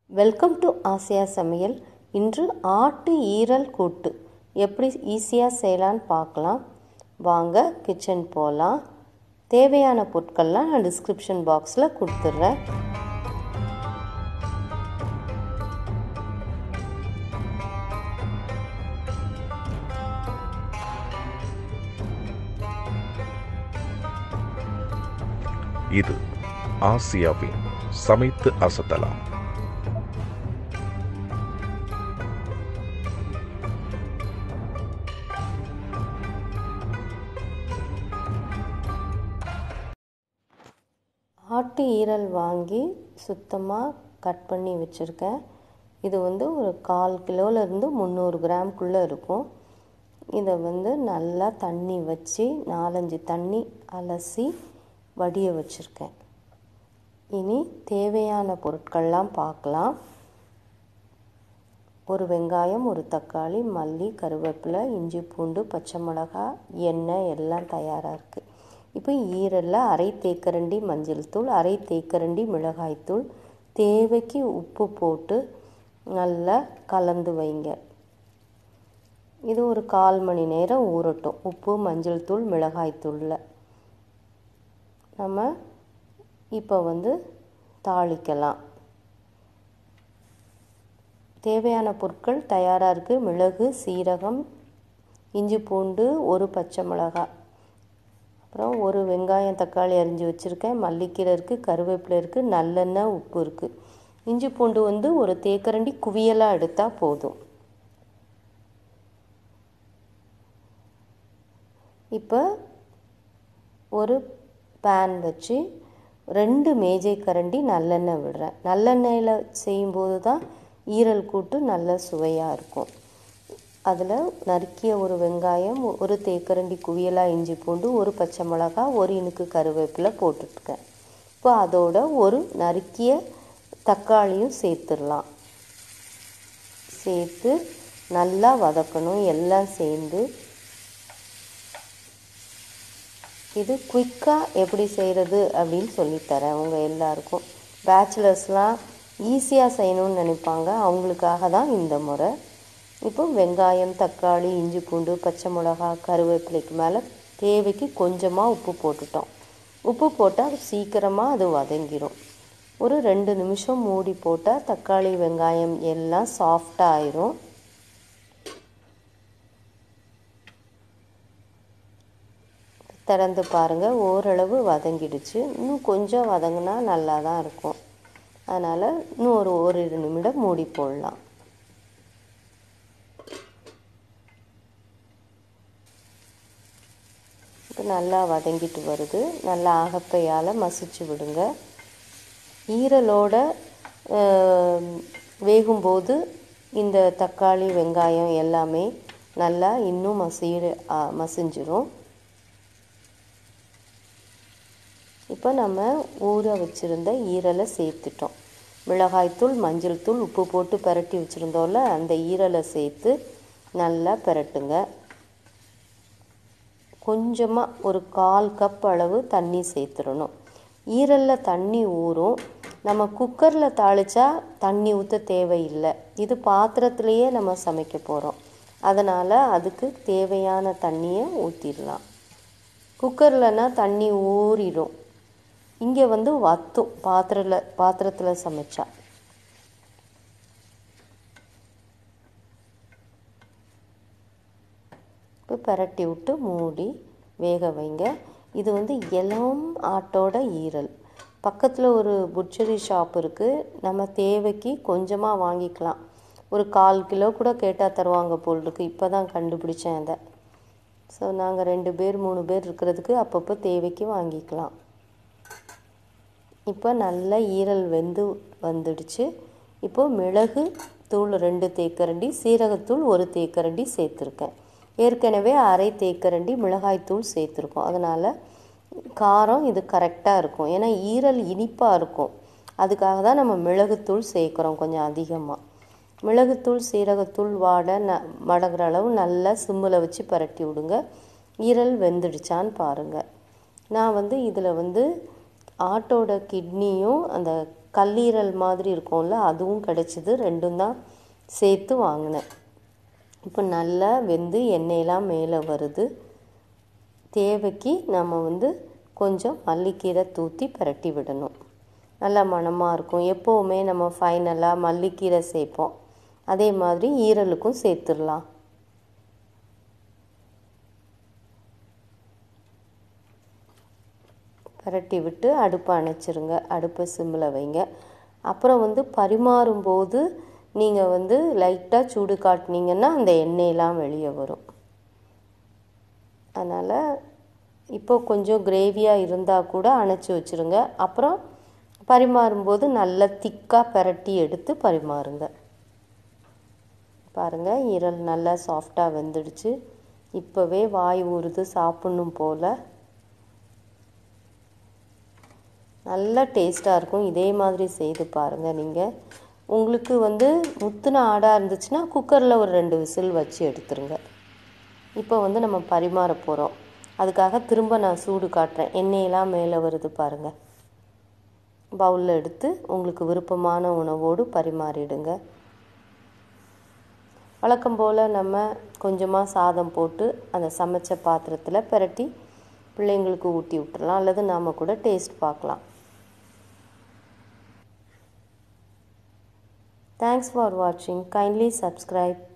welcome to Asia சமையல் இன்று ஆட்டு ஈரல் கூட்டு எப்படி ஈஸியாக செய்யலான்னு பார்க்கலாம் வாங்க கிச்சன் போகலாம் தேவையான பொருட்கள்லாம் நான் டிஸ்கிரிப்ஷன் பாக்ஸில் கொடுத்துட்றேன் இது ஆசியாவின் சமைத்து அசத்தலாம் ஆட்டு ஈரல் வாங்கி சுத்தமாக கட் பண்ணி வச்சுருக்கேன் இது வந்து ஒரு கால் கிலோலேருந்து முந்நூறு கிராம்குள்ளே இருக்கும் இதை வந்து நல்லா தண்ணி வச்சு நாலஞ்சு தண்ணி அலசி வடிய வச்சுருக்கேன் இனி தேவையான பொருட்கள்லாம் பார்க்கலாம் ஒரு வெங்காயம் ஒரு தக்காளி மல்லி கருவேப்பிலை இஞ்சி பூண்டு பச்சை மிளகாய் எண்ணெய் எல்லாம் தயாராக இருக்குது இப்போ ஈரலில் அரை தேக்கரண்டி மஞ்சள் தூள் அரை தேக்கரண்டி மிளகாய்த்தூள் தேவைக்கு உப்பு போட்டு நல்லா கலந்து வைங்க இது ஒரு கால் மணி நேரம் ஊறட்டும் உப்பு மஞ்சள் தூள் மிளகாய்த்தூளில் நம்ம இப்போ வந்து தாளிக்கலாம் தேவையான பொருட்கள் தயாராக இருக்குது மிளகு சீரகம் இஞ்சி பூண்டு ஒரு பச்சை மிளகாய் அப்புறம் ஒரு வெங்காயம் தக்காளி அரிஞ்சு வச்சுருக்கேன் மல்லிக்கீரை இருக்குது கருவேப்பிலை இருக்குது நல்லெண்ணெய் உப்பு இருக்குது இஞ்சி பூண்டு வந்து ஒரு தேக்கரண்டி குவியலாக எடுத்தால் போதும் இப்போ ஒரு பேன் வச்சு ரெண்டு மேஜை கரண்டி நல்லெண்ணெய் விடுறேன் நல்லெண்ணெயில் செய்யும்போது தான் ஈரல் கூட்டு நல்ல சுவையாக இருக்கும் அதில் நறுக்கிய ஒரு வெங்காயம் ஒரு தேக்கரண்டி குவியலாக இஞ்சி பூண்டு ஒரு பச்சை மிளகா ஒரு இனுக்கு கருவேப்பிலை போட்டுருக்கேன் இப்போ அதோட ஒரு நறுக்கிய தக்காளியும் சேர்த்துடலாம் சேர்த்து நல்லா வதக்கணும் எல்லாம் சேர்ந்து இது குயிக்காக எப்படி செய்கிறது அப்படின்னு சொல்லித்தரேன் உங்கள் எல்லாருக்கும் பேச்சுலர்ஸ்லாம் ஈஸியாக செய்யணும்னு நினைப்பாங்க அவங்களுக்காக தான் இந்த முறை இப்போ வெங்காயம் தக்காளி இஞ்சி பூண்டு பச்சை மிளகா கருவேப்பிலைக்கு மேலே தேவைக்கு கொஞ்சமாக உப்பு போட்டுட்டோம் உப்பு போட்டால் சீக்கிரமாக அது வதங்கிடும் ஒரு ரெண்டு நிமிஷம் மூடி போட்டால் தக்காளி வெங்காயம் எல்லாம் சாஃப்டாக ஆயிரும் திறந்து பாருங்கள் ஓரளவு வதங்கிடுச்சு இன்னும் கொஞ்சம் வதங்கினா நல்லா தான் இருக்கும் அதனால் இன்னும் ஒரு ஒரு நிமிடம் மூடி போடலாம் இப்போ நல்லா வதங்கிட்டு வருது நல்லா அகப்பையால் மசிச்சு விடுங்க ஈரலோட வேகும்போது இந்த தக்காளி வெங்காயம் எல்லாமே நல்லா இன்னும் மசி மசிஞ்சிரும் இப்போ நம்ம ஊற வச்சுருந்த ஈரலை சேர்த்துட்டோம் மிளகாய்த்தூள் மஞ்சள் தூள் உப்பு போட்டு பரட்டி வச்சுருந்தோம்ல அந்த ஈரலை சேர்த்து நல்லா பரட்டுங்க கொஞ்சமாக ஒரு கால் கப் அளவு தண்ணி சேர்த்துடணும் ஈரலில் தண்ணி ஊறும் நம்ம குக்கரில் தாளித்தா தண்ணி ஊற்ற தேவையில்லை இது பாத்திரத்துலேயே நம்ம சமைக்க போகிறோம் அதனால் அதுக்கு தேவையான தண்ணியை ஊற்றிடலாம் குக்கர்லனா தண்ணி ஊறிடும் இங்கே வந்து வத்தும் பாத்திரத்தில் பாத்திரத்தில் சமைச்சா இப்போ பரட்டி விட்டு மூடி வேக வைங்க இது வந்து இளம் ஆட்டோட ஈரல் பக்கத்தில் ஒரு புட்சரி ஷாப் இருக்குது நம்ம தேவைக்கு கொஞ்சமாக வாங்கிக்கலாம் ஒரு கால் கிலோ கூட கேட்டால் தருவாங்க போல் இருக்குது இப்போ தான் கண்டுபிடிச்சேன் அதை ஸோ நாங்கள் ரெண்டு பேர் மூணு பேர் இருக்கிறதுக்கு அப்பப்போ தேவைக்கு வாங்கிக்கலாம் இப்போ நல்லா ஈரல் வெந்து வந்துடுச்சு இப்போது மிளகு தூள் ரெண்டு தேக்கரண்டி சீரகத்தூள் ஒரு தேக்கரண்டி சேர்த்துருக்கேன் ஏற்கனவே அரை தேக்கரண்டி மிளகாய்த்தூள் சேர்த்துருக்கோம் அதனால் காரம் இது கரெக்டாக இருக்கும் ஏன்னா ஈரல் இனிப்பாக இருக்கும் அதுக்காக தான் நம்ம மிளகுத்தூள் சேர்க்குறோம் கொஞ்சம் அதிகமாக மிளகுத்தூள் சீரகத்தூள் வாடை ந மடங்குற அளவு நல்லா சிம்மில் வச்சு பரட்டி விடுங்க ஈரல் வெந்துடுச்சான்னு பாருங்கள் நான் வந்து இதில் வந்து ஆட்டோட கிட்னியும் அந்த கல்லீரல் மாதிரி இருக்கும்ல அதுவும் கிடச்சிது ரெண்டும் தான் சேர்த்து வாங்கினேன் இப்போ நல்லா வெந்து எண்ணெயெல்லாம் மேலே வருது தேவைக்கு நம்ம வந்து கொஞ்சம் மல்லிக்கீரை தூற்றி பரட்டி விடணும் நல்லா மணமாக இருக்கும் எப்போவுமே நம்ம ஃபைனலாக மல்லிக்கீரை சேர்ப்போம் அதே மாதிரி ஈரலுக்கும் சேர்த்துடலாம் பரட்டி விட்டு அடுப்பை அணைச்சிருங்க அடுப்பை சிம்மில் வைங்க அப்புறம் வந்து பரிமாறும்போது நீங்கள் வந்து லைட்டாக சூடு காட்டினீங்கன்னா அந்த எண்ணெயெல்லாம் வெளியே வரும் அதனால் இப்போ கொஞ்சம் கிரேவியாக இருந்தால் கூட அணைச்சி வச்சுருங்க அப்புறம் பரிமாறும்போது நல்லா திக்காக பரட்டி எடுத்து பரிமாறுங்க பாருங்கள் ஈரல் நல்லா சாஃப்டாக வெந்துடுச்சு இப்போவே வாய் ஊறுது சாப்பிட்ணும் போல் நல்ல டேஸ்ட்டாக இருக்கும் இதே மாதிரி செய்து பாருங்கள் நீங்கள் உங்களுக்கு வந்து முத்துன ஆடாக இருந்துச்சுன்னா குக்கரில் ஒரு ரெண்டு விசில் வச்சு எடுத்துருங்க இப்போ வந்து நம்ம பரிமாற போகிறோம் அதுக்காக திரும்ப நான் சூடு காட்டுறேன் எண்ணெயெல்லாம் மேலே வருது பாருங்கள் பவுலில் எடுத்து உங்களுக்கு விருப்பமான உணவோடு பரிமாறிடுங்க வழக்கம் போல் நம்ம கொஞ்சமாக சாதம் போட்டு அந்த சமைச்ச பாத்திரத்தில் பிரட்டி பிள்ளைங்களுக்கு ஊட்டி விட்டுறலாம் அல்லது நாம் கூட டேஸ்ட் பார்க்கலாம் தேங்க்ஸ் ஃபார் வாட்சிங் கைண்ட்லி சப்ஸ்கிரைப்